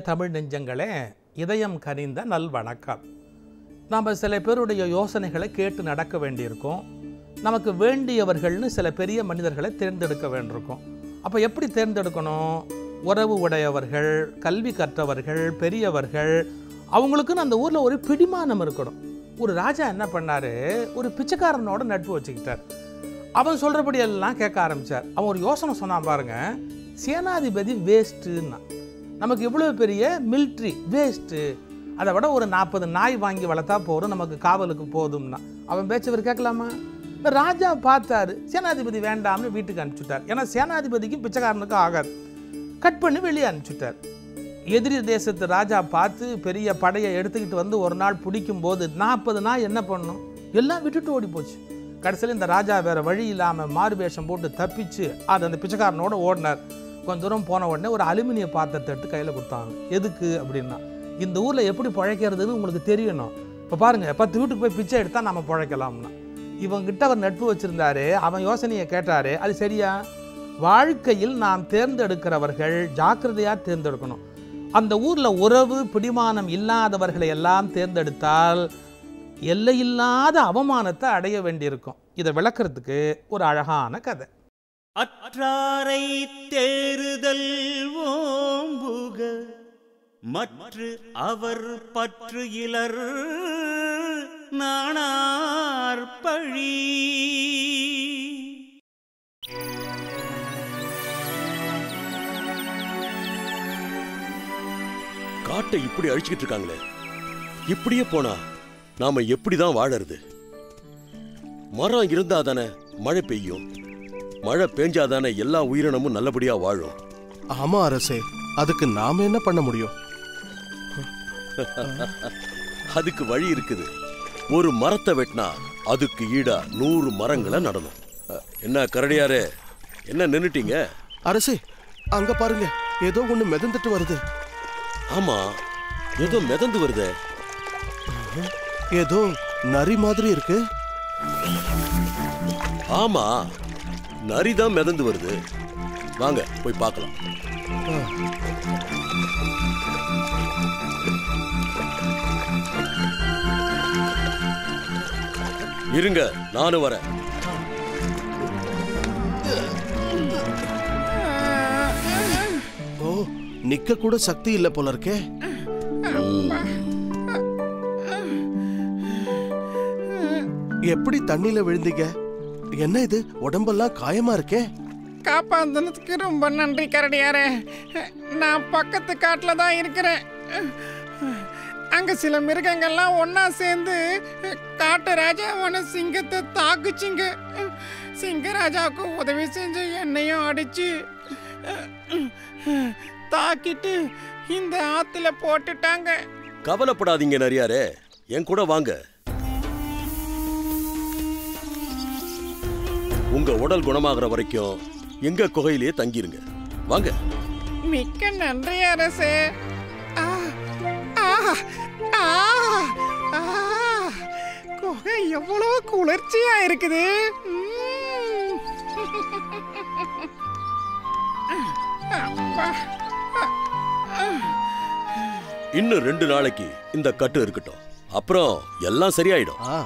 தமிழ் நெஞ்சங்களே இதயம் கனிந்த நல்வணக்கம் நாம் சில பேருடைய யோசனைகளை கேட்டு நடக்க வேண்டியிருக்கும் நமக்கு வேண்டியவர்கள்னு சில பெரிய மனிதர்களை தேர்ந்தெடுக்க வேண்டியிருக்கும் அப்போ எப்படி தேர்ந்தெடுக்கணும் உறவு உடையவர்கள் கல்வி கற்றவர்கள் பெரியவர்கள் அவங்களுக்குன்னு அந்த ஊரில் ஒரு பிடிமானம் இருக்கணும் ஒரு ராஜா என்ன பண்ணாரு ஒரு பிச்சைக்காரனோட நட்பு வச்சுக்கிட்டார் அவன் சொல்கிறபடி எல்லாம் கேட்க ஆரம்பித்தார் அவன் ஒரு யோசனை சொன்னான் பாருங்க சேனாதிபதி வேஸ்ட்டுன்னா நமக்கு இவ்வளோ பெரிய மிலிட்ரி வேஸ்ட்டு அதை விட ஒரு நாற்பது நாய் வாங்கி வளர்த்தா போதும் நமக்கு காவலுக்கு போதும்னா அவன் பேச்சவர் கேட்கலாமா இந்த ராஜா பார்த்தாரு சேனாதிபதி வேண்டாம்னு வீட்டுக்கு அனுப்பிச்சுட்டார் ஏன்னா சேனாதிபதிக்கும் பிச்சைக்காரனுக்கும் ஆகாது கட் பண்ணி வெளியே அனுப்பிச்சுட்டார் எதிரி தேசத்து ராஜா பார்த்து பெரிய படையை எடுத்துக்கிட்டு வந்து ஒரு நாள் பிடிக்கும் போது நாற்பது நாள் என்ன பண்ணும் எல்லாம் விட்டுட்டு ஓடி போச்சு கடைசியில் இந்த ராஜா வேற வழி இல்லாமல் மாறு வேஷம் போட்டு தப்பிச்சு அது அந்த பிச்சைக்காரனோட ஓடினார் கொஞ்ச தூரம் போன உடனே ஒரு அலுமினிய பாத்திரத்தை எடுத்து கையில் கொடுத்தாங்க எதுக்கு அப்படின்னா இந்த ஊரில் எப்படி பிழைக்கிறதுன்னு உங்களுக்கு தெரியணும் இப்போ பாருங்க பத்து வீட்டுக்கு போய் பிச்சை எடுத்தால் நம்ம பிழைக்கலாம்னா இவங்கிட்ட அவர் நட்பு வச்சிருந்தாரு அவன் யோசனையை கேட்டாரு அது சரியா வாழ்க்கையில் நாம் தேர்ந்தெடுக்கிறவர்கள் ஜாக்கிரதையாக தேர்ந்தெடுக்கணும் அந்த ஊரில் உறவு பிடிமானம் இல்லாதவர்களை எல்லாம் தேர்ந்தெடுத்தால் எல்லையில்லாத அவமானத்தை அடைய வேண்டியிருக்கும் இதை விளக்குறதுக்கு ஒரு அழகான கதை அற்றாரை தேறுதல் ஓம்புக மற்று அவர் பற்று இலர் நாணார் பழி காட்டை இப்படி அழிச்சுக்கிட்டு இருக்காங்களே இப்படியே போனா நாம எப்படிதான் வாழறது மரம் இருந்தா தானே மழை பெய்யும் மழை பெஞ்சாதானே எல்லா உயிரினமும் நல்லபடியா வாழும் ஆமா அரசே அதுக்கு நாம என்ன பண்ண முடியும் அதுக்கு வழி இருக்குது ஒரு மரத்தை வெட்டினா அதுக்கு ஈடா நூறு மரங்களை நடணும் அ, என்ன கரடியாரே என்ன நின்னுட்டீங்க அரசே அங்க பாருங்க ஏதோ ஒண்ணு மிதந்துட்டு வருது ஆமா ஏதோ மிதந்து வருதே ஏதோ நரி மாதிரி இருக்கு ஆமா நரிதான் மிதந்து வருது வாங்க போய் பார்க்கலாம் இருங்க நானும் வரேன் ஓ நிக்க கூட சக்தி இல்ல போல இருக்கே எப்படி தண்ணியில விழுந்தீங்க என்ன இது உடம்பெல்லாம் காயமா இருக்கே காப்பாந்தனத்துக்கு ரொம்ப நன்றி கரடியாரே நான் பக்கத்து காட்டில் தான் இருக்கிறேன் அங்க சில மிருகங்கள்லாம் ஒண்ணா சேர்ந்து காட்டு ராஜாவான சிங்கத்தை தாக்குச்சிங்க சிங்கராஜாவுக்கு உதவி செஞ்சு என்னையும் அடிச்சு தாக்கிட்டு இந்த ஆத்துல போட்டுட்டாங்க கவலைப்படாதீங்க நரியாரே என் கூட வாங்க உங்க உடல் குணமாகற வரைக்கும் எங்க குகையிலேயே தங்கிருங்க வாங்க மிக்க நன்றி அரசே ஆ, ஆ, ஆ, ஆ. குகை எவ்வளோ குளிர்ச்சியா இருக்குது ம். அப்பா. இன்னும் ரெண்டு நாளைக்கு இந்த கட்டு இருக்கட்டும் அப்புறம் எல்லாம் சரியாயிடும் ஆ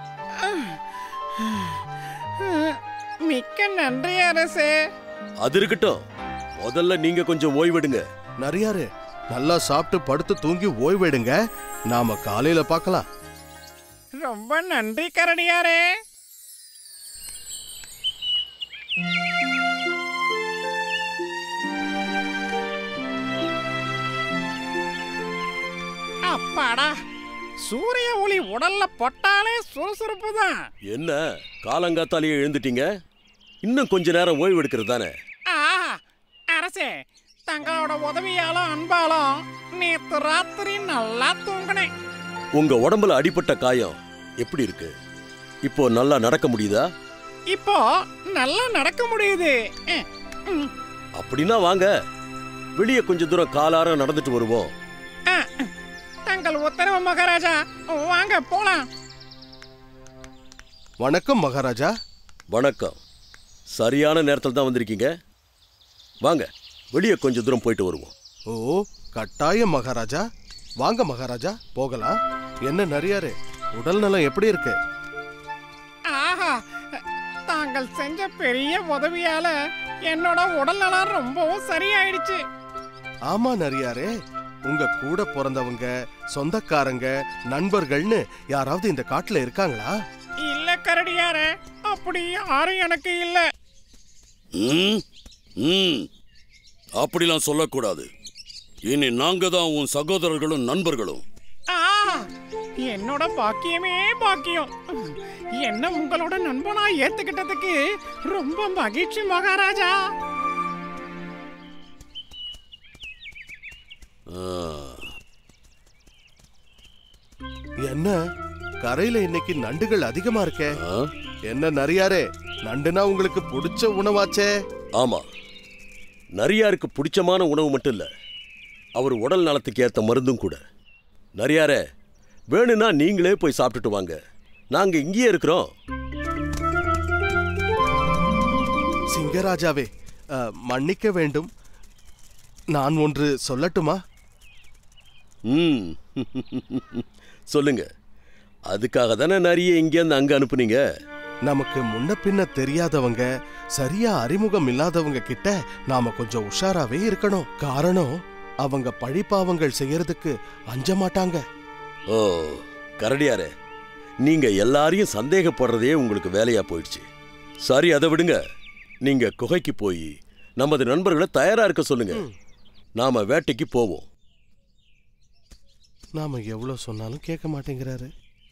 மிக்க நன்றி அரசே அது இருக்கட்டும் முதல்ல நீங்க கொஞ்சம் ஓய்வெடுங்க நரியாரு நல்லா சாப்பிட்டு படுத்து தூங்கி ஓய்வெடுங்க நாம காலையில பார்க்கலாம் ரொம்ப நன்றி கரடியாரே அப்பாடா சூரிய ஒளி உடல்ல பட்டாலே சுறுசுறுப்பு தான் என்ன காலங்காத்தாலேயே எழுந்துட்டீங்க இன்னும் கொஞ்ச நேரம் ஓய்வு எடுக்கிறது தானே ஆ அரசே தங்களோட உதவியாலும் அன்பாலும் நேத்து ராத்திரி நல்லா தூங்கினேன் உங்க உடம்புல அடிபட்ட காயம் எப்படி இருக்கு இப்போ நல்லா நடக்க முடியுதா இப்போ நல்லா நடக்க முடியுது ம், ம். அப்படின்னா வாங்க வெளியே கொஞ்ச தூரம் காலார நடந்துட்டு வருவோம் ஆ, தங்கள் உத்தரவு மகாராஜா வாங்க போலாம் வணக்கம் மகாராஜா வணக்கம் சரியான நேரத்தில் தான் வந்திருக்கீங்க வாங்க வெளியே கொஞ்ச தூரம் போயிட்டு வருவோம் ஓ கட்டாயம் மகாராஜா வாங்க மகாராஜா போகலாம் என்ன நரியாரே உடல் நலம் எப்படி இருக்கு ஆஹா தாங்கள் செஞ்ச பெரிய உதவியால என்னோட உடல்நலம் ரொம்பவும் சரியாயிடுச்சு ஆமா நரியாரே உங்க கூட பிறந்தவங்க சொந்தக்காரங்க நண்பர்கள்னு யாராவது இந்த காட்டுல இருக்காங்களா இல்ல கரடியாரே அப்படி யாரும் எனக்கு இல்ல ம் ம் அப்படிலாம் சொல்லக்கூடாது இனி நாங்க தான் உன் சகோதரர்களும் நண்பர்களும் ஆ என்னோட பாக்கியமே பாக்கியம் என்ன உங்களோட நண்பனா ஏத்துக்கிட்டதுக்கு ரொம்ப மகிழ்ச்சி மகாராஜா ஆ, என்ன கரையில இன்னைக்கு நண்டுகள் அதிகமா இருக்கே ஆ? என்ன நரியாரே நண்டுனா உங்களுக்கு பிடிச்ச உணவாச்சே ஆமா நரியாருக்கு பிடிச்சமான உணவு மட்டும் இல்ல அவர் உடல் நலத்துக்கு ஏத்த மருந்தும் கூட நரியாரே வேணும்னா நீங்களே போய் சாப்பிட்டுட்டு வாங்க நாங்க இங்கேயே இருக்கிறோம் சிங்கராஜாவே அ, மன்னிக்க வேண்டும் நான் ஒன்று சொல்லட்டுமா ம் சொல்லுங்க அதுக்காக தானே நிறைய இங்கேருந்து அங்க அனுப்புனீங்க நமக்கு முன்ன பின்ன தெரியாதவங்க சரியா அறிமுகம் இல்லாதவங்க கிட்ட நாம கொஞ்சம் உஷாராவே இருக்கணும் காரணம் அவங்க பழிப்பாவங்கள் செய்யறதுக்கு அஞ்ச மாட்டாங்க ஓ கரடியாரே நீங்க எல்லாரையும் சந்தேகப்படுறதே உங்களுக்கு வேலையா போயிடுச்சு சரி அதை விடுங்க நீங்க குகைக்கு போய் நமது நண்பர்களை தயாரா இருக்க சொல்லுங்க நாம வேட்டைக்கு போவோம் நாம எவ்வளவு சொன்னாலும் கேட்க மாட்டேங்கிறாரு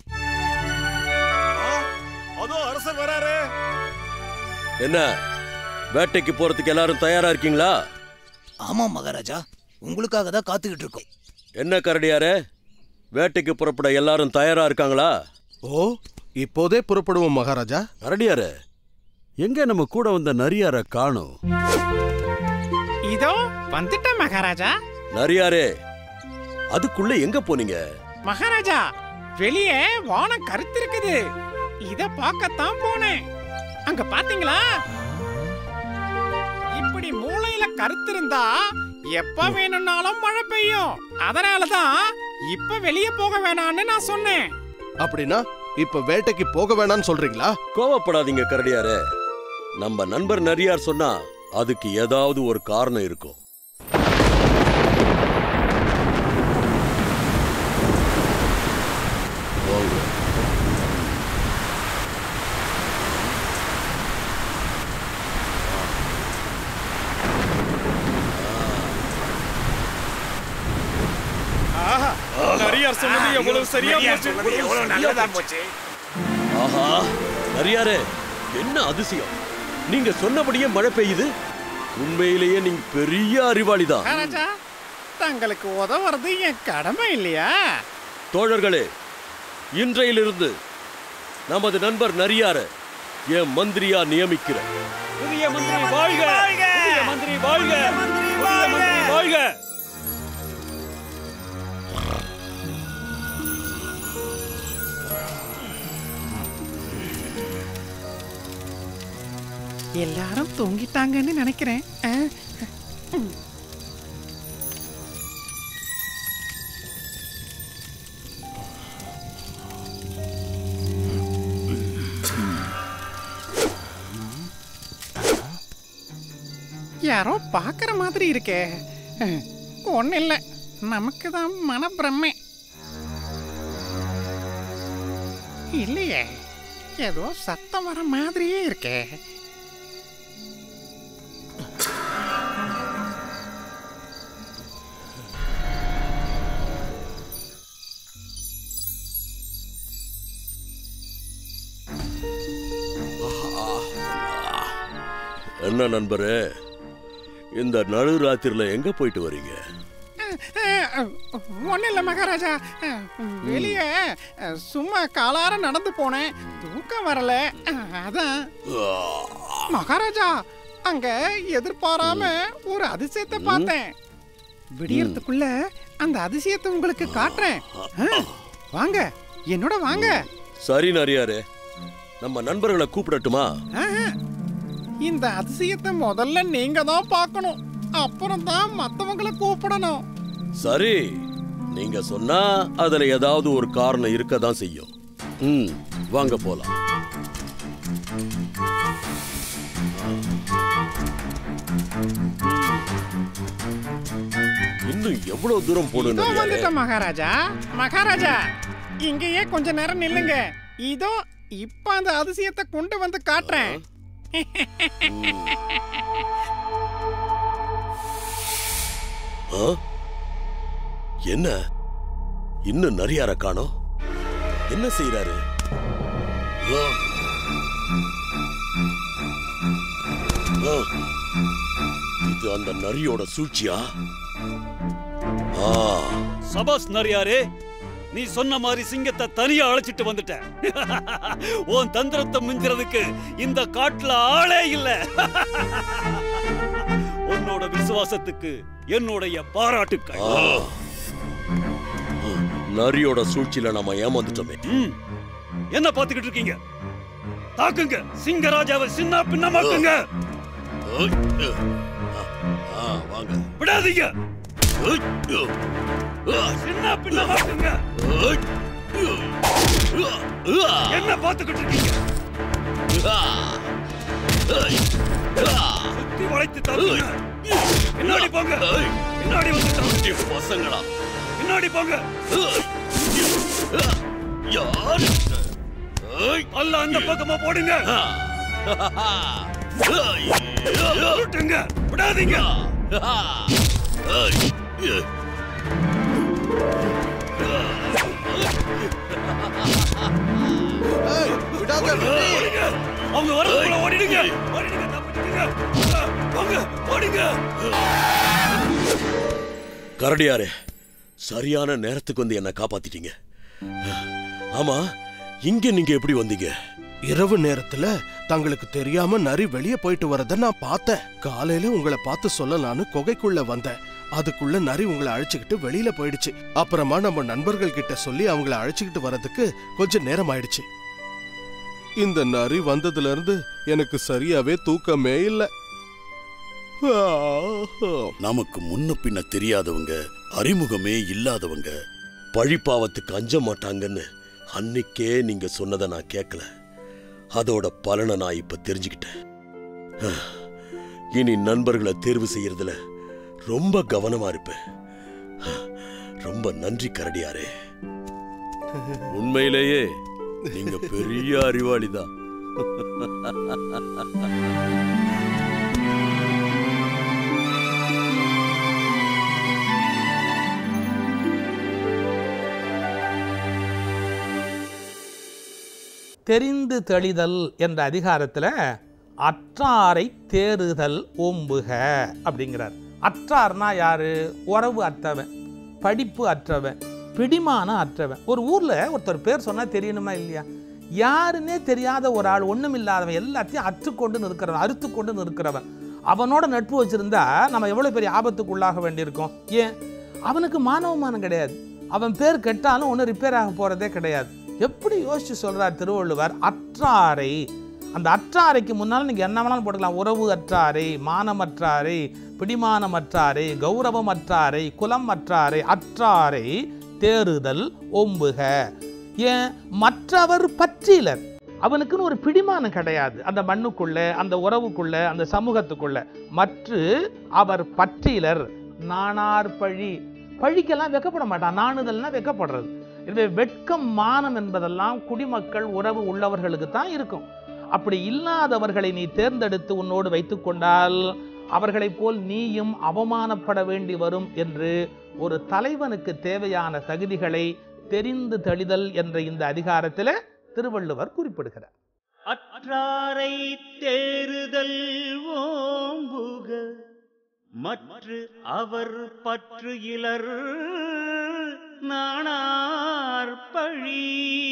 அதோ அரசர் வராரு என்ன வேட்டைக்கு போறதுக்கு எல்லாரும் தயாரா இருக்கீங்களா ஆமாம் மகாராஜா உங்களுக்காக தான் காத்துக்கிட்டு இருக்கோம் என்ன கரடியாரே வேட்டைக்கு புறப்பட எல்லாரும் தயாரா இருக்காங்களா ஓ இப்போதே புறப்படுவோம் மகாராஜா கரடியாரே எங்க நம்ம கூட வந்த நரியார காணோம் இதோ வந்துட்டேன் மகாராஜா நரியாரே அதுக்குள்ள எங்க போனீங்க மகாராஜா வெளியே வானம் கருத்திருக்குது இத பார்க்கத்தான் போனேன் அங்க பாத்தீங்களா இப்படி மூளையில கருத்திருந்தா எப்ப வேணும்னாலும் மழை பெய்யும் அதனாலதான் இப்ப வெளியே போக வேணாம்னு நான் சொன்னேன் அப்படின்னா இப்ப வேட்டைக்கு போக வேணாம்னு சொல்றீங்களா கோவப்படாதீங்க கரடியாரே நம்ம நண்பர் நரியார் சொன்னா அதுக்கு ஏதாவது ஒரு காரணம் இருக்கும் வாங்க. நரியார் சொன்னது எவ்வளவு சரியா போச்சு எவ்வளவு நல்லதா போச்சு ஆஹா நரியாரே என்ன அதிசயம் நீங்க சொன்னபடியே மழை பெய்யுது உண்மையிலேயே நீங்க பெரிய அறிவாளிதான் மகாராஜா தங்களுக்கு உதவுறது என் கடமை இல்லையா தோழர்களே இன்றையிலிருந்து நமது நண்பர் நரியார என் மந்திரியா நியமிக்கிறேன் புதிய மந்திரி வாழ்க புதிய மந்திரி வாழ்க புதிய மந்திரி வாழ்க எல்லாரும் தூங்கிட்டாங்கன்னு நினைக்கிறேன் ஆ? யாரோ பார்க்குற மாதிரி இருக்கே ஒன்றும் இல்லை நமக்கு தான் மனப்பிரமை இல்லையே ஏதோ சத்தம் வர மாதிரியே இருக்கே என்ன நண்பரே இந்த நடு ராத்திரில எங்க போயிட்டு வரீங்க ஒன்றும் இல்லை மகாராஜா வெளியே சும்மா காலார நடந்து போனேன் தூக்கம் வரல அதான் மகாராஜா அங்க எதிர்பாராம ஒரு அதிசயத்தை பார்த்தேன் விடியறதுக்குள்ள அந்த அதிசயத்தை உங்களுக்கு காட்டுறேன் ஆ, வாங்க என்னோட வாங்க சரி நரியாரே நம்ம நண்பர்களை கூப்பிடட்டுமா ஆஹா. இந்த அதிசயத்தை முதல்ல நீங்க தான் பார்க்கணும் அப்புறம் தான் மத்தவங்களை கூப்பிடணும் சரி நீங்க சொன்னா அதுல ஏதாவது ஒரு காரணம் இருக்க தான் செய்யும் ம் வாங்க போலாம் இன்னும் எவ்வளவு தூரம் இதோ போகணும் வந்துட்டோம் மகாராஜா மகாராஜா இங்கேயே கொஞ்ச நேரம் நில்லுங்க இதோ இப்ப அந்த அதிசயத்தை கொண்டு வந்து காட்டுறேன் ஆ? என்ன இன்னும் நரியார காணோம் என்ன செய்யறாரு ஆ. ஆ. இது அந்த நரியோட சூழ்ச்சியா ஆ சபாஸ் நரியாரே நீ சொன்ன மாதிரி சிங்கத்தை தனியா அழைச்சிட்டு வந்துட்ட உன் தந்திரத்தை மிஞ்சுறதுக்கு இந்த காட்டுல ஆளே இல்ல உன்னோட விசுவாசத்துக்கு என்னுடைய பாராட்டுக்கள் ஆ. நரியோட சூழ்ச்சியில நாம ஏமாந்துட்டோமே ம். என்ன பாத்துக்கிட்டு இருக்கீங்க தாக்குங்க சிங்கராஜாவை சின்ன பின்னமாக்குங்க ஓய். ஆ, ஆ, வாங்க விடாதீங்க ஓய். ஆ, சின்ன பின்னமாக்குங்க ஓய். ஆ, என்ன பாத்துக்கிட்டு இருக்கீங்க ஆ, ஓய். ஆ, சுத்தி வளைத்து தாக்குங்க பின்னாடி போங்க ஓய். பின்னாடி வந்து தாக்குங்க. இ பசங்களா பின்னாடி போங்க ஓய். ஆ, யார் ஓய். அல்ல அந்த பக்கமா போடுங்க ஆ. ஓய். உருட்டுங்க விடாதீங்க ஆ. ஓய். ஏய், விடாத வெற்றி. ஓடுங்க அவங்க வரதுக்குள்ள ஓடிடுங்க ஓடிடுங்க தப்பிச்சுடுங்க ஆ, போங்க ஓடுங்க கரடியாரே சரியான நேரத்துக்கு வந்து என்ன காப்பாத்திட்டீங்க ஆமா இங்க நீங்க எப்படி வந்தீங்க இரவு நேரத்துல தங்களுக்கு தெரியாம நரி வெளியே போயிட்டு வரத நான் பார்த்தேன் காலையில உங்களை பார்த்து சொல்லலான்னு குகைக்குள்ள வந்தேன் அதுக்குள்ள நரி உங்களை அழைச்சுக்கிட்டு வெளியில போயிடுச்சு அப்புறமா நம்ம நண்பர்கள் கிட்ட சொல்லி அவங்கள அழைச்சுக்கிட்டு வரதுக்கு கொஞ்சம் நேரம் ஆயிடுச்சு இந்த நரி வந்ததுல இருந்து எனக்கு சரியாவே தூக்கமே இல்ல நமக்கு முன்ன பின்ன தெரியாதவங்க அறிமுகமே இல்லாதவங்க பழிப்பாவத்துக்கு அஞ்ச மாட்டாங்கன்னு அன்னைக்கே நீங்க சொன்னதை நான் கேட்கல அதோட பலனை நான் இப்ப தெரிஞ்சுக்கிட்டேன் அஹ், இனி நண்பர்களை தேர்வு செய்யறதுல ரொம்ப கவனமா இருப்பேன் அஹ், ரொம்ப நன்றி கரடியாரே உண்மையிலேயே நீங்க பெரிய அறிவாளிதான் தெரிந்து தெளிதல் என்ற அதிகாரத்தில் அற்றாரை தேறுதல் ஓம்புக அப்படிங்கிறார் அற்றார்னா யாரு உறவு அற்றவன் படிப்பு அற்றவன் பிடிமானம் அற்றவன் ஒரு ஊரில் ஒருத்தர் பேர் சொன்னால் தெரியணுமா இல்லையா யாருன்னே தெரியாத ஒரு ஆள் ஒன்றும் இல்லாதவன் எல்லாத்தையும் அற்றுக்கொண்டு நிற்கிறவன் அறுத்து கொண்டு நிற்கிறவன் அவனோட நட்பு வச்சிருந்தா நம்ம எவ்வளோ பெரிய ஆபத்துக்கு உள்ளாக வேண்டியிருக்கோம் ஏன் அவனுக்கு மானவமானம் கிடையாது அவன் பேர் கெட்டாலும் ஒன்றும் ரிப்பேர் ஆக போகிறதே கிடையாது எப்படி யோசிச்சு சொல்றார் திருவள்ளுவர் அற்றாரை அந்த அற்றாரைக்கு முன்னால் நீங்கள் என்ன வேணாலும் போட்டுக்கலாம் உறவு அற்றாரை மானமற்றாரை பிடிமானமற்றாரை கௌரவமற்றாரை குலம் அற்றாரை அற்றாரை தேறுதல் ஓம்புக ஏன் மற்றவர் பற்றிலர் அவனுக்குன்னு ஒரு பிடிமானம் கிடையாது அந்த மண்ணுக்குள்ள அந்த உறவுக்குள்ள அந்த சமூகத்துக்குள்ள மற்ற அவர் பற்றிலர் நானார் பழி பழிக்கெல்லாம் வெக்கப்பட மாட்டான் நாணுதல்னா வெக்கப்படுறது எனவே வெட்கம் மானம் என்பதெல்லாம் குடிமக்கள் உறவு உள்ளவர்களுக்கு தான் இருக்கும் அப்படி இல்லாதவர்களை நீ தேர்ந்தெடுத்து உன்னோடு வைத்துக் கொண்டால் அவர்களைப் போல் நீயும் அவமானப்பட வேண்டி வரும் என்று ஒரு தலைவனுக்கு தேவையான தகுதிகளை தெரிந்து தெளிதல் என்ற இந்த அதிகாரத்தில் திருவள்ளுவர் குறிப்பிடுகிறார் அற்றாரை தேறுதல் ஓம்புக மற்ற அவர் பற்று இலர் நாணார் பழி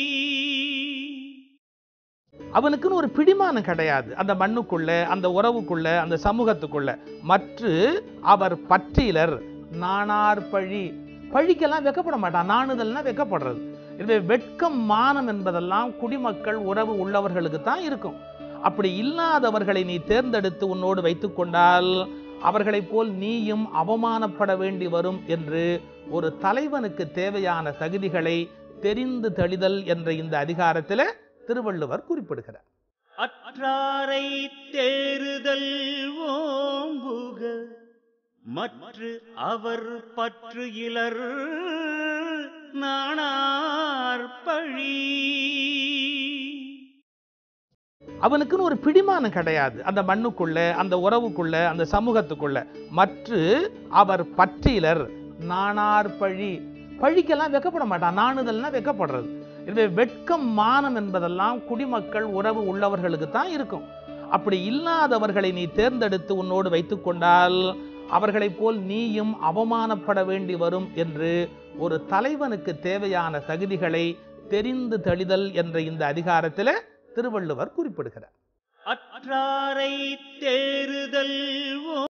அவனுக்குன்னு ஒரு பிடிமானம் கிடையாது அந்த மண்ணுக்குள்ள அந்த உறவுக்குள்ள அந்த சமூகத்துக்குள்ள மற்ற அவர் பற்றிலர் நானார் பழி பழிக்கெல்லாம் வெக்கப்பட மாட்டான் நாணுதல்னா வெக்கப்படுறது எனவே வெட்கம் மானம் என்பதெல்லாம் குடிமக்கள் உறவு உள்ளவர்களுக்கு தான் இருக்கும் அப்படி இல்லாதவர்களை நீ தேர்ந்தெடுத்து உன்னோடு வைத்துக் கொண்டால் அவர்களைப் போல் நீயும் அவமானப்பட வேண்டி வரும் என்று ஒரு தலைவனுக்கு தேவையான தகுதிகளை தெரிந்து தெளிதல் என்ற இந்த அதிகாரத்தில் திருவள்ளுவர் குறிப்பிடுகிறார் அற்றாரை தேறுதல் ஓம்புக மற்ற அவர் பற்று இலர் நாணார் பழி அவனுக்குன்னு ஒரு பிடிமானம் கிடையாது அந்த மண்ணுக்குள்ள அந்த உறவுக்குள்ள அந்த சமூகத்துக்குள்ள மற்ற அவர் பற்றிலர் நாணார் பழி பழிக்கெல்லாம் வெக்கப்பட மாட்டான் நாணுதல்னா வெக்கப்படுறது எனவே வெட்கம் மானம் என்பதெல்லாம் குடிமக்கள் உறவு உள்ளவர்களுக்கு தான் இருக்கும் அப்படி இல்லாதவர்களை நீ தேர்ந்தெடுத்து உன்னோடு வைத்துக் கொண்டால் அவர்களைப் போல் நீயும் அவமானப்பட வேண்டி வரும் என்று ஒரு தலைவனுக்கு தேவையான தகுதிகளை தெரிந்து தெளிதல் என்ற இந்த அதிகாரத்தில் திருவள்ளுவர் குறிப்பிடுகிறார் அற்றாரை தேறுதல்